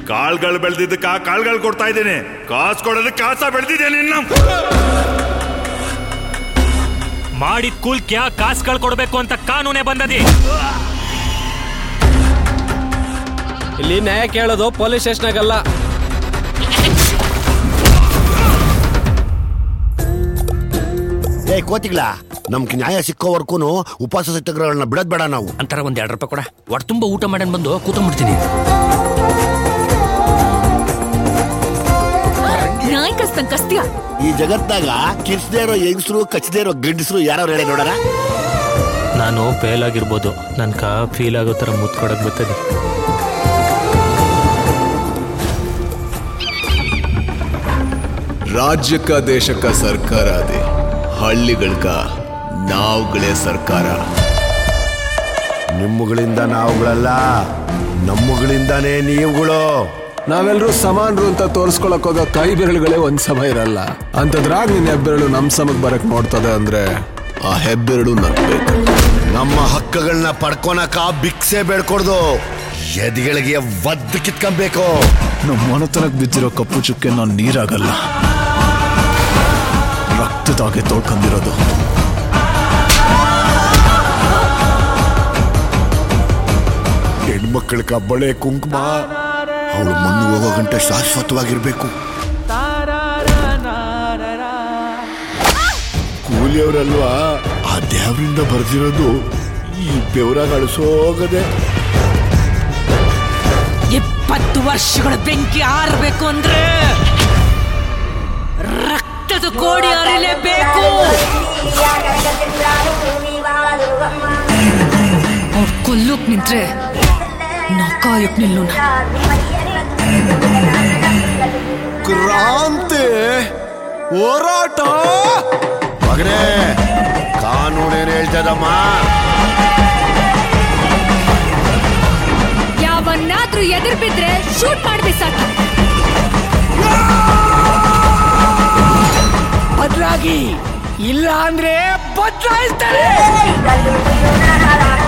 ಕಾಳ್ಗಳು ಬೆಳೆದಿದ್ದಕ್ಕ ಕಾಳ್ಗಳು ಕೊಡ್ತಾ ಇದ್ದೀನಿ ಕಾಸು ಕೊಡೋದಕ್ಕೆ ಕಾಸ ಬೆಳೆದಿದ್ದೇನೆ ಇನ್ನು ಮಾಡಿದ ಕೂಲ್ಕ್ಯಾ ಕಾಸುಗಳು ಕೊಡ್ಬೇಕು ಅಂತ ಕಾನೂನೇ ಬಂದದಿ ಇಲ್ಲಿ ನ್ಯಾಯ ಕೇಳೋದು ಪೊಲೀಸ್ ಸ್ಟೇಷನಾಗಲ್ಲ ಏ ಕೋತಿಗ್ಲಾ ನಮ್ಗೆ ನ್ಯಾಯ ಸಿಕ್ಕೋವರ್ಕೂನು ಉಪವಾಸ ಸತ್ಯಾಗ್ರಹಗಳನ್ನ ಬಿಡೋದ್ ಬೇಡ ನಾವು ಅಂತಾರ ಒಂದ್ ಎರಡು ರೂಪಾಯಿ ಕೊಡ ಒಟ್ಟು ತುಂಬ ಊಟ ಮಾಡನ್ ಬಂದು ಕೂತ್ಕೊಂಡ್ಬಿಡ್ತೀನಿ ನಾಯಿ ಕಸ್ತಂಗ್ ಕಸ್ತೀಯ ಈ ಜಗತ್ನಾಗ ಕಿರ್ಸ್ದೇ ಇರೋ ಹೆಂಗಸರು ಕಚ್ಚದೇ ಇರೋ ಗಂಡಸರು ಯಾರು ಹೇಳಿ ನೋಡೋಣ ನಾನು ಫೇಲ್ ಆಗಿರ್ಬೋದು ನನ್ಕ ಫೀಲ್ ಆಗೋ ಥರ ಮುತ್ಕೊಡಕ್ ಬರ್ತದೆ ರಾಜ್ಯಕ್ಕ ದೇಶಕ್ಕ ಸರ್ಕಾರ ಅದೇ ಹಳ್ಳಿಗಳ್ಕ ನಾವುಗಳೇ ಸರ್ಕಾರ ನಿಮ್ಮಗಳಿಂದ ನಾವುಗಳಲ್ಲ ನಮ್ಮಗಳಿಂದಾನೇ ನೀವುಗಳು ನಾವೆಲ್ಲರೂ ಸಮಾನರು ಅಂತ ತೋರಿಸ್ಕೊಳಕ್ ಹೋಗೋ ಕೈ ಬೆರಳುಗಳೇ ಒಂದ್ ಸಮ ಇರಲ್ಲ ಅಂತದ್ರಾಗ ನಿನ್ ಹೆಬ್ಬೆರಳು ನಮ್ ಸಮಕ್ ಬರಕ್ ನೋಡ್ತದೆ ಅಂದ್ರೆ ಆ ಹೆಬ್ಬೆರಳು ನಗ್ಬೇಕು ನಮ್ಮ ಹಕ್ಕುಗಳನ್ನ ಪಡ್ಕೊನಕ ಭಿಕ್ಷೆ ಬೇಡ್ಕೊಡ್ದು ಎದಿಗಳಿಗೆ ಒದ್ದು ಕಿತ್ಕೊಂಬೇಕು ನಮ್ಮ ಮನತನಕ್ ಬಿದ್ದಿರೋ ಕಪ್ಪು ಚುಕ್ಕೆ ನಾನು ನೀರಾಗಲ್ಲ ರಕ್ತದಾಗೆ ತೊಳ್ಕೊಂಡಿರೋದು ಹೆಣ್ಮಕ್ಳ ಬಳೆ ಕುಂಕುಮ ಅವಳು ಮಣ್ಣು ಹೋಗೋ ಗಂಟೆ ಶಾಶ್ವತವಾಗಿರ್ಬೇಕು ಕೂಲಿಯವರಲ್ವಾ ಆ ದೇವರಿಂದ ಬರ್ದಿರೋದು ಈ ಬೆವರಾಗ ಅಳಿಸೋಗದೆ ಇಪ್ಪತ್ತು ವರ್ಷಗಳ ಬೆಂಕಿ ಆರ್ಬೇಕು ಅಂದ್ರೆ ರಕ್ತದ ಕೋಡಿ ಅರಿಲೇಬೇಕು ಅವ್ರ್ ಕೊಲ್ಲೋಕ್ ನಿಂತ್ರೆ ನಾವ್ ಕಾಯಕ್ ನಿಲ್ಲೋಣ ಕ್ರಾಂತಿ ಹೋರಾಟ ಮಗನೇ ಕಾನೂನೇನು ಹೇಳ್ತದಮ್ಮ ಯಾವನ್ನಾದ್ರೂ ಎದುರು ಬಿದ್ರೆ ಶೂಟ್ ಮಾಡ್ಬೇಕು ಸಾಕು ಬದ್ಲಾಗಿ ಇಲ್ಲ ಅಂದ್ರೆ ಬದಲಾಯಿಸ್ತಾರೆ ಗಲ್ಲು